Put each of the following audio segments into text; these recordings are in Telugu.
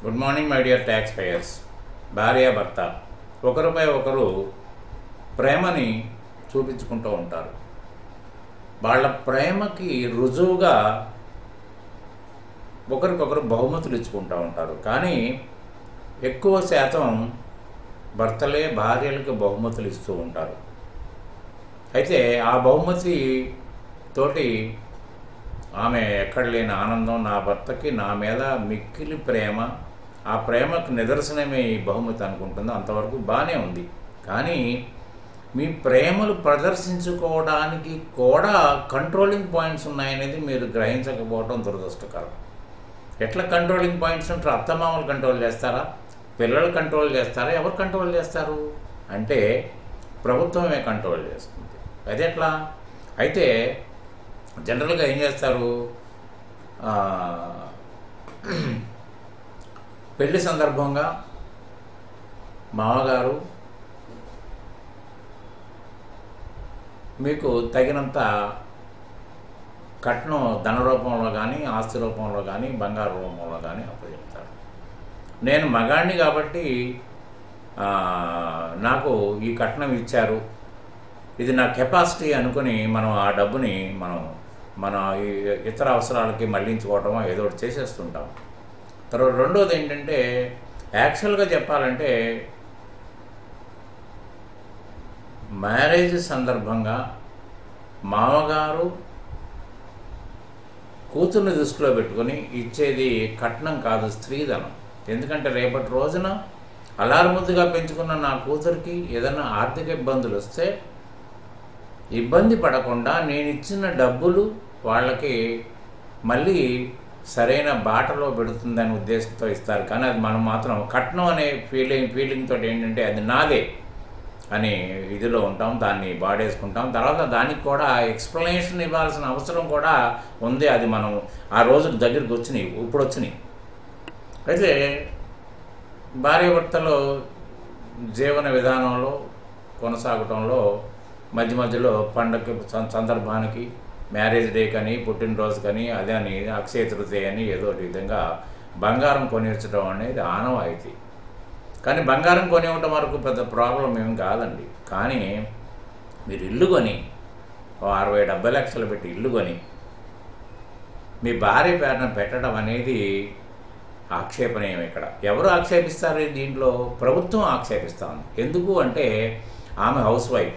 good morning my dear tax payers భార్య భర్త ఒకరిపై ఒకరు ప్రేమని చూపించుకుంటూ ఉంటారు వాళ్ళ ప్రేమకి రుజువుగా ఒకరికొకరు బహుమతులు ఇచ్చుకుంటూ ఉంటారు కానీ ఎక్కువ శాతం భర్తలే భార్యలకు బహుమతులు ఇస్తూ ఉంటారు అయితే ఆ బహుమతి తోటి ఆమె ఎక్కడ లేని ఆనందం నా భర్తకి నా మీద మిక్కిలి ప్రేమ ఆ ప్రేమకు నిదర్శనమే ఈ బహుమతి అనుకుంటుంది అంతవరకు బాగానే ఉంది కానీ మీ ప్రేమలు ప్రదర్శించుకోవడానికి కూడా కంట్రోలింగ్ పాయింట్స్ ఉన్నాయనేది మీరు గ్రహించకపోవడం దురదృష్టకరం ఎట్లా కంట్రోలింగ్ పాయింట్స్ ఉంటారు అత్తమామలు కంట్రోల్ చేస్తారా పిల్లలు కంట్రోల్ చేస్తారా ఎవరు కంట్రోల్ చేస్తారు అంటే ప్రభుత్వమే కంట్రోల్ చేస్తుంది అది ఎట్లా అయితే జనరల్గా ఏం చేస్తారు ఆ, పెళ్లి సందర్భంగా మామగారు మీకు తగినంత కట్నం ధన రూపంలో కానీ ఆస్తి రూపంలో కానీ బంగారు రూపంలో కానీ అప్పచెప్తారు నేను మగాడిని కాబట్టి ఆ, నాకు ఈ కట్నం ఇచ్చారు ఇది నా కెపాసిటీ అనుకుని మనం ఆ డబ్బుని మనం మన ఈ ఇతర అవసరాలకి మళ్లించుకోవటమో ఏదో ఒకటి చేసేస్తుంటాం తర్వాత రెండోది ఏంటంటే యాక్చువల్గా చెప్పాలంటే మ్యారేజ్ సందర్భంగా మామగారు కూతుర్ని దృష్టిలో పెట్టుకొని ఇచ్చేది కట్నం కాదు స్త్రీధనం ఎందుకంటే రేపటి రోజున అలారముద్దుగా పెంచుకున్న నా కూతురికి ఏదైనా ఆర్థిక ఇబ్బందులు వస్తే ఇబ్బంది పడకుండా నేను ఇచ్చిన డబ్బులు వాళ్ళకి మళ్ళీ సరైన బాటలో పెడుతుందనే ఉద్దేశంతో ఇస్తారు కానీ అది మనం మాత్రం కట్నం అనే ఫీలింగ్ ఫీలింగ్ తోటి ఏంటంటే అది నాదే అని ఇదిలో ఉంటాం దాన్ని వాడేసుకుంటాం తర్వాత దానికి కూడా ఎక్స్ప్లెనేషన్ ఇవ్వాల్సిన అవసరం కూడా ఉంది అది మనం ఆ రోజు దగ్గరికి వచ్చినాయి ఇప్పుడు వచ్చినాయి అయితే భార్యాభర్తలో జీవన విధానంలో కొనసాగటంలో మధ్య మధ్యలో పండగ సం- సందర్భానికి మ్యారేజ్ డే కానీ పుట్టినరోజు కానీ అదే అని అక్షయ తృతీయ అని ఏదో ఒక విధంగా బంగారం కొనిర్చడం అనేది ఆనవాయితీ కానీ బంగారం కొనివ్వటం వరకు పెద్ద ప్రాబ్లం ఏం కాదండి కానీ మీరు ఇల్లు కొని ఓ అరవై డెబ్బై లక్షలు పెట్టి ఇల్లు కొని మీ భార్య పేరున పెట్టడం అనేది ఆక్షేపణీయం ఇక్కడ ఎవరు ఆక్షేపిస్తారు దీంట్లో ప్రభుత్వం ఆక్షేపిస్తాం ఎందుకు అంటే ఆమె హౌస్ వైఫ్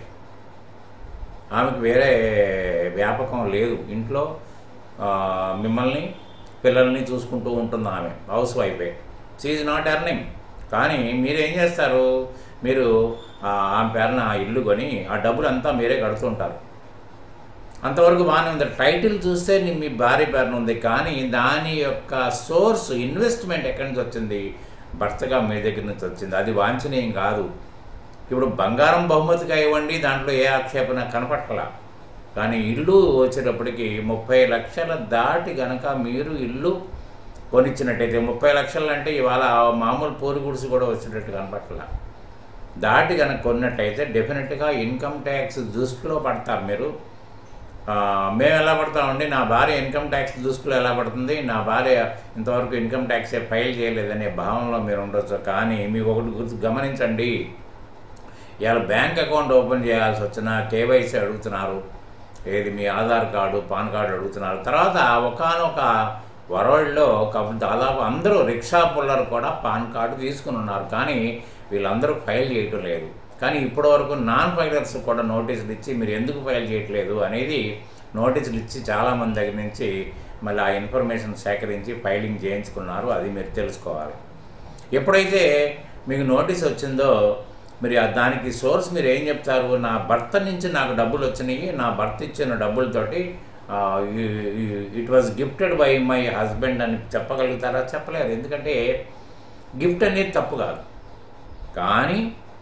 ఆమెకు వేరే వ్యాపకం లేదు ఇంట్లో ఆ, మిమ్మల్ని పిల్లల్ని చూసుకుంటూ ఉంటుంది ఆమె హౌస్ వైఫే షీఈ్ నాట్ ఎర్నింగ్ కానీ మీరు ఏం చేస్తారు మీరు ఆ, ఆమె పేరున ఆ ఇల్లు కొని ఆ డబ్బులు అంతా మీరే కడుతుంటారు అంతవరకు బాగానే ఉంది టైటిల్ చూస్తే నీ మీ భార్య పేరున ఉంది కానీ దాని యొక్క సోర్స్ ఇన్వెస్ట్మెంట్ ఎక్కడి నుంచి వచ్చింది భర్తగా మీ దగ్గర నుంచి వచ్చింది అది వాంఛనీయం కాదు ఇప్పుడు బంగారం బహుమతిగా ఇవ్వండి దాంట్లో ఏ ఆక్షేపణ కనపట్ల కానీ ఇల్లు వచ్చేటప్పటికి ముప్పై లక్షల దాటి గనక మీరు ఇల్లు కొనిచ్చినట్టయితే ముప్పై లక్షలు అంటే ఇవాళ మామూలు పూరి గుడిసి కూడా వచ్చేటట్టు కనపట్ల దాటి కనుక కొన్నట్టయితే డెఫినెట్గా ఇన్కమ్ ట్యాక్స్ దృష్టిలో పడతారు మీరు ఆ, మేము ఎలా పడతామండి నా భార్య ఇన్కమ్ ట్యాక్స్ దృష్టిలో ఎలా పడుతుంది నా భార్య ఇంతవరకు ఇన్కమ్ ట్యాక్స్ ఫైల్ చేయలేదనే భావనలో మీరు ఉండొచ్చు కానీ మీకు ఒకటి గుర్తు గమనించండి ఇవాళ బ్యాంక్ అకౌంట్ ఓపెన్ చేయాల్సి వచ్చిన కేవైసీ అడుగుతున్నారు ఏది మీ ఆధార్ కార్డు పాన్ కార్డు అడుగుతున్నారు తర్వాత ఒకనొక వరల్డ్లో కబ- దాదాపు అందరూ రిక్షా పుల్లర్ కూడా పాన్ కార్డు తీసుకుని ఉన్నారు కానీ వీళ్ళందరూ ఫైల్ చేయటం లేదు కానీ ఇప్పటి వరకు నాన్ ఫైలర్స్ కూడా నోటీసులు ఇచ్చి మీరు ఎందుకు ఫైల్ చేయట్లేదు అనేది నోటీసులు ఇచ్చి చాలామంది దగ్గర నుంచి మళ్ళీ ఆ ఇన్ఫర్మేషన్ సేకరించి ఫైలింగ్ చేయించుకున్నారు అది మీరు తెలుసుకోవాలి ఎప్పుడైతే మీకు నోటీస్ వచ్చిందో మీరు ఆ దానికి సోర్స్ మీరు ఏం చెప్తారు నా భర్త నుంచి నాకు డబ్బులు వచ్చినాయి నా భర్త ఇచ్చిన డబ్బులతోటి it was gifted by my husband అని చెప్పగలుగుతారా చెప్పలేరు ఎందుకంటే గిఫ్ట్ అనేది తప్పు కాదు కానీ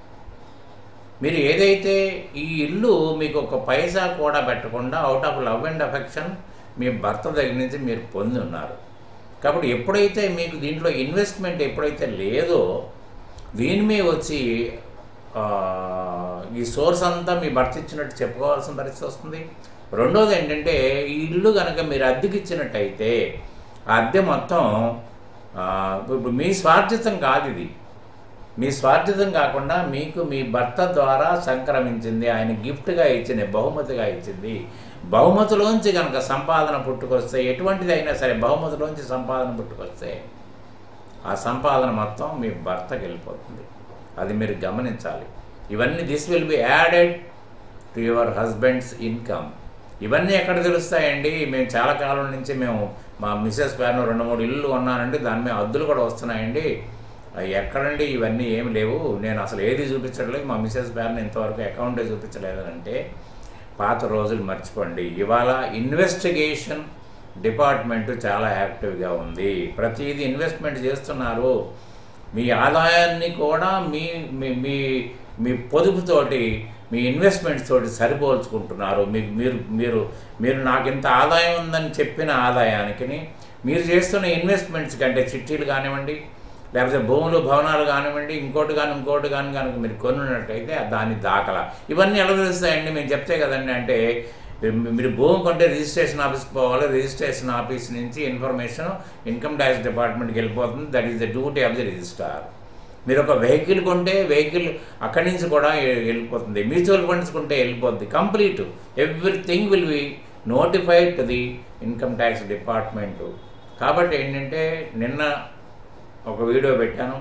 మీరు ఏదైతే ఈ ఇల్లు మీకు ఒక పైసా కూడా పెట్టకుండా out of love and affection మీ భర్త దగ్గర నుంచి మీరు పొంది ఉన్నారు కాబట్టి ఎప్పుడైతే మీకు దీంట్లో ఇన్వెస్ట్మెంట్ ఎప్పుడైతే లేదో దీని మీద వచ్చి ఆ, ఈ సోర్స్ అంతా మీ భర్త ఇచ్చినట్టు చెప్పుకోవాల్సిన పరిస్థితి వస్తుంది రెండోది ఏంటంటే ఈ ఇల్లు కనుక మీరు అద్దెకి ఇచ్చినట్టయితే ఆ అద్దె మొత్తం ఆ, ఇప్పుడు మీ స్వార్థితం కాదు ఇది మీ స్వార్థితం కాకుండా మీకు మీ భర్త ద్వారా సంక్రమించింది ఆయన గిఫ్ట్గా ఇచ్చింది బహుమతిగా ఇచ్చింది బహుమతిలోంచి కనుక సంపాదన పుట్టుకొస్తే ఎటువంటిది అయినా సరే బహుమతిలోంచి సంపాదన పుట్టుకొస్తే ఆ సంపాదన మొత్తం మీ భర్తకి వెళ్ళిపోతుంది అది మీరు గమనించాలి ఇవన్నీ this will be added to your husband's income ఇవన్నీ ఎక్కడ తెలుస్తాయండి మేము చాలా కాలం నుంచి మేము మా మిస్సెస్ పేరును రెండు మూడు ఇల్లు కొన్నానండి దాని మీద అద్దులు కూడా వస్తున్నాయండి అవి ఎక్కడండి ఇవన్నీ ఏమి లేవు నేను అసలు ఏది చూపించట్లేదు మా మిస్సెస్ పేరుని ఇంతవరకు అకౌంటే చూపించలేదు అంటే పాత రోజులు మర్చిపోండి ఇవాళ ఇన్వెస్టిగేషన్ డిపార్ట్మెంట్ చాలా యాక్టివ్గా ఉంది ప్రతిదీ ఇన్వెస్ట్మెంట్ చేస్తున్నారు మీ ఆదాయాన్ని కూడా మీ మీ మీ మీ పొదుపుతోటి మీ ఇన్వెస్ట్మెంట్స్ తోటి సరిపోల్చుకుంటున్నారు మీకు మీరు మీరు మీరు నాకు ఇంత ఆదాయం ఉందని చెప్పిన ఆదాయానికి మీరు చేస్తున్న ఇన్వెస్ట్మెంట్స్ కంటే చిట్టీలు కానివ్వండి లేకపోతే భూములు భవనాలు కానివ్వండి ఇంకోటి కానీ ఇంకోటి కానీ కనుక మీరు కొనున్నట్టయితే దాని దాఖలా ఇవన్నీ ఎలా తెలుస్తాయండి మేము చెప్తే కదండి అంటే మీరు భూమి కొంటే రిజిస్ట్రేషన్ ఆఫీస్కి పోవాలి రిజిస్ట్రేషన్ ఆఫీస్ నుంచి ఇన్ఫర్మేషన్ ఇన్కమ్ ట్యాక్స్ డిపార్ట్మెంట్కి వెళ్ళిపోతుంది that is the duty of the registrar మీరు ఒక వెహికల్ కొంటే వెహికల్ అక్కడి నుంచి కూడా వెళ్ళిపోతుంది మ్యూచువల్ ఫండ్స్ కొంటే వెళ్ళిపోతుంది complete everything will be notified to the income tax department కాబట్టి ఏంటంటే నిన్న ఒక వీడియో పెట్టాను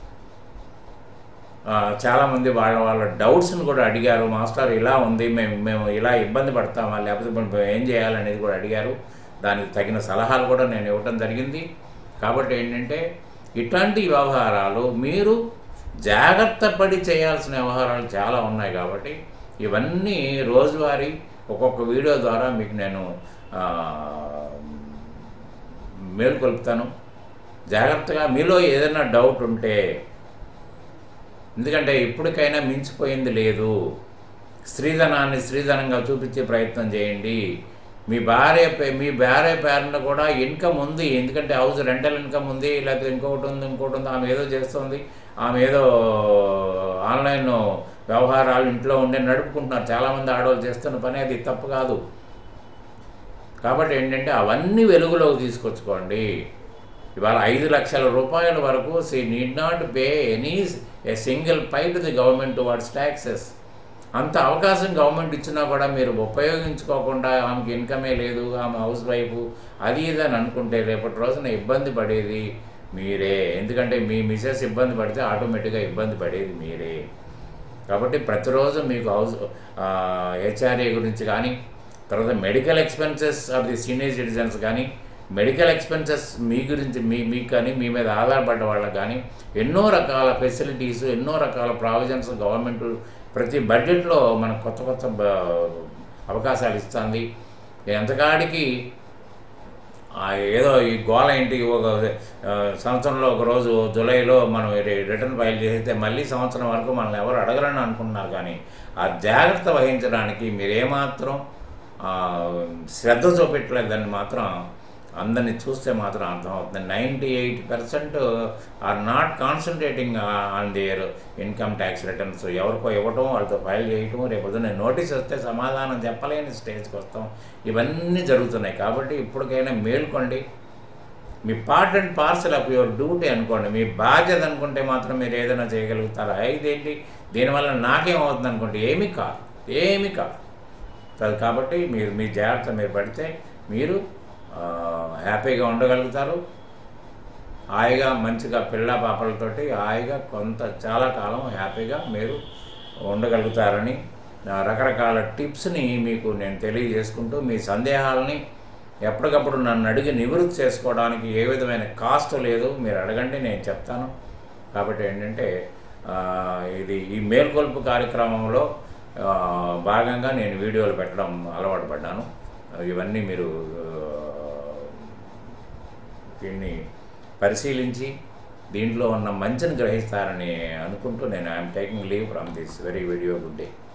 చాలామంది వాళ్ళ వాళ్ళ డౌట్స్ని కూడా అడిగారు మాస్టర్ ఇలా ఉంది మేము మేము ఇలా ఇబ్బంది పడతామా లేకపోతే మేము ఏం చేయాలనేది కూడా అడిగారు దానికి తగిన సలహాలు కూడా నేను ఇవ్వటం జరిగింది కాబట్టి ఏంటంటే ఇట్లాంటి వ్యవహారాలు మీరు జాగ్రత్త పడి చేయాల్సిన వ్యవహారాలు చాలా ఉన్నాయి కాబట్టి ఇవన్నీ రోజువారీ ఒక్కొక్క వీడియో ద్వారా మీకు నేను మేల్కొల్పుతాను జాగ్రత్తగా మీలో ఏదైనా డౌట్ ఉంటే ఎందుకంటే ఇప్పటికైనా మించిపోయింది లేదు స్త్రీధనాన్ని స్త్రీధనంగా చూపించే ప్రయత్నం చేయండి మీ భార్య మీ భార్య పేరున కూడా ఇన్కమ్ ఉంది ఎందుకంటే హౌస్ రెంటల్ ఇన్కమ్ ఉంది లేకపోతే ఇంకొకటి ఉంది ఇంకోటి ఉంది ఆమె ఏదో చేస్తుంది ఆమె ఏదో ఆన్లైన్ వ్యవహారాలు ఇంట్లో ఉండే నడుపుకుంటున్నారు చాలామంది ఆడవాళ్ళు చేస్తున్న పని అది తప్పు కాదు కాబట్టి ఏంటంటే అవన్నీ వెలుగులోకి తీసుకొచ్చుకోండి ఇవాళ ఐదు లక్షల రూపాయల వరకు she need not pay any a single pie to the government towards taxes అంత అవకాశం గవర్నమెంట్ ఇచ్చినా కూడా మీరు ఉపయోగించుకోకుండా ఆమెకి ఇన్కమే లేదు ఆమె హౌస్ వైఫ్ అది ఇది అని అనుకుంటే రేపటి రోజున ఇబ్బంది పడేది మీరే ఎందుకంటే మీ మిసెస్ ఇబ్బంది పడితే ఆటోమేటిక్గా ఇబ్బంది పడేది మీరే కాబట్టి ప్రతిరోజు మీకు హౌస్ హెచ్ఆర్ఏ గురించి కానీ తర్వాత medical expenses of the senior citizens కానీ మెడికల్ ఎక్స్పెన్సెస్ మీ గురించి మీ మీకు కానీ మీ మీద ఆధారపడ్డ వాళ్ళకి కానీ ఎన్నో రకాల ఫెసిలిటీస్ ఎన్నో రకాల ప్రావిజన్స్ గవర్నమెంట్ ప్రతి బడ్జెట్లో మనకు కొత్త కొత్త అవకాశాలు ఇస్తుంది ఎంతకాడికి ఏదో ఈ గోల ఏంటి ఒక సంవత్సరంలో ఒక రోజు జూలైలో మనం రిటర్న్ ఫైల్ చేస్తే మళ్ళీ సంవత్సరం వరకు మనల్ని ఎవరు అడగరని అనుకుంటున్నారు కానీ ఆ జాగ్రత్త వహించడానికి మీరేమాత్రం శ్రద్ధ చూపెట్టలేదని మాత్రం అందరిని చూస్తే మాత్రం అర్థమవుతుంది ninety eight percent are not concentrating on their income tax returns ఎవరికో ఇవ్వటం వాళ్ళతో ఫైల్ చేయటం రేపు నేను నోటీస్ వస్తే సమాధానం చెప్పలేని స్టేజ్కి వస్తాం ఇవన్నీ జరుగుతున్నాయి కాబట్టి ఇప్పటికైనా మేల్కోండి మీ part and parcel of your duty అనుకోండి మీ బాధ్యత అనుకుంటే మాత్రం మీరు ఏదైనా చేయగలుగుతారా ఇదేంటి దీనివల్ల నాకేమవుతుంది అనుకోండి ఏమీ కాదు ఏమీ కాదు కాబట్టి మీరు మీ జాగ్రత్త మీరు పడితే మీరు హ్యాపీగా ఉండగలుగుతారు హాయిగా మంచిగా పిల్ల పాపలతోటి హాయిగా కొంత చాలా కాలం హ్యాపీగా మీరు ఉండగలుగుతారని రకరకాల టిప్స్ని మీకు నేను తెలియజేసుకుంటూ మీ సందేహాలని ఎప్పటికప్పుడు నన్ను అడిగి నివృత్తి చేసుకోవడానికి ఏ విధమైన కాస్ట్ లేదు మీరు అడగండి నేను చెప్తాను కాబట్టి ఏంటంటే ఇది ఈ మేల్కొల్పు కార్యక్రమంలో భాగంగా నేను వీడియోలు పెట్టడం అలవాటు పడ్డాను ఇవన్నీ మీరు దీన్ని పరిశీలించి దీంట్లో ఉన్న మంచిని గ్రహిస్తారని అనుకుంటూ నేను I'm taking leave from this very video good day